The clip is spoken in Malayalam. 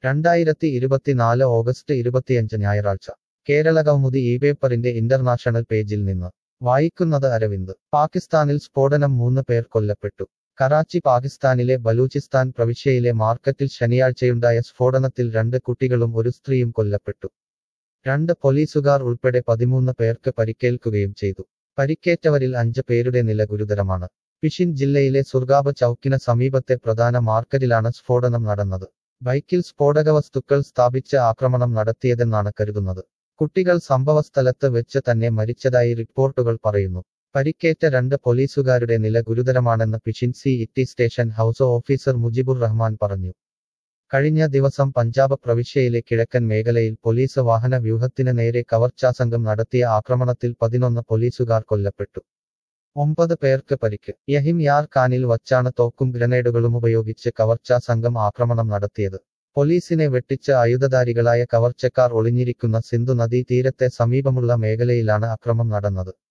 രണ്ടായിരത്തി ഇരുപത്തിനാല് ഓഗസ്റ്റ് ഇരുപത്തിയഞ്ച് ഞായറാഴ്ച കേരള കൗമുദി ഈ പേപ്പറിന്റെ ഇന്റർനാഷണൽ പേജിൽ നിന്ന് വായിക്കുന്നത് അരവിന്ദ് പാകിസ്ഥാനിൽ സ്ഫോടനം മൂന്ന് പേർ കൊല്ലപ്പെട്ടു കറാച്ചി പാകിസ്ഥാനിലെ ബലൂചിസ്ഥാൻ പ്രവിശ്യയിലെ മാർക്കറ്റിൽ ശനിയാഴ്ചയുണ്ടായ സ്ഫോടനത്തിൽ രണ്ട് കുട്ടികളും ഒരു സ്ത്രീയും കൊല്ലപ്പെട്ടു രണ്ട് പോലീസുകാർ ഉൾപ്പെടെ പതിമൂന്ന് പേർക്ക് പരിക്കേൽക്കുകയും ചെയ്തു പരിക്കേറ്റവരിൽ അഞ്ച് പേരുടെ നില ഗുരുതരമാണ് പിഷിൻ ജില്ലയിലെ സുർഗാബ് ചൌക്കിന് സമീപത്തെ പ്രധാന മാർക്കറ്റിലാണ് സ്ഫോടനം നടന്നത് ബൈക്കിൽ സ്ഫോടകവസ്തുക്കൾ സ്ഥാപിച്ച് ആക്രമണം നടത്തിയതെന്നാണ് കരുതുന്നത് കുട്ടികൾ സംഭവസ്ഥലത്ത് വെച്ച് തന്നെ മരിച്ചതായി റിപ്പോർട്ടുകൾ പറയുന്നു പരിക്കേറ്റ രണ്ട് പോലീസുകാരുടെ നില ഗുരുതരമാണെന്ന് Pishin city station house officer Mujibur Rahman പറഞ്ഞു കഴിഞ്ഞ ദിവസം പഞ്ചാബ് പ്രവിശ്യയിലെ കിഴക്കൻ മേഖലയിൽ പോലീസ് വാഹന വ്യൂഹത്തിന് നേരെ കവർച്ചാസംഘം നടത്തിയ ആക്രമണത്തിൽ പതിനൊന്ന് പോലീസുകാർ കൊല്ലപ്പെട്ടു ഒമ്പത് പേർക്ക് പരിക്ക് യഹിം യാർ ഖാനിൽ വച്ചാണ് തോക്കും ഗ്രനേഡുകളും ഉപയോഗിച്ച് കവർച്ചാ സംഘം ആക്രമണം നടത്തിയത് പോലീസിനെ വെട്ടിച്ച് ആയുധധാരികളായ കവർച്ചക്കാർ ഒളിഞ്ഞിരിക്കുന്ന സിന്ധു നദീ തീരത്തെ സമീപമുള്ള മേഖലയിലാണ് അക്രമം നടന്നത്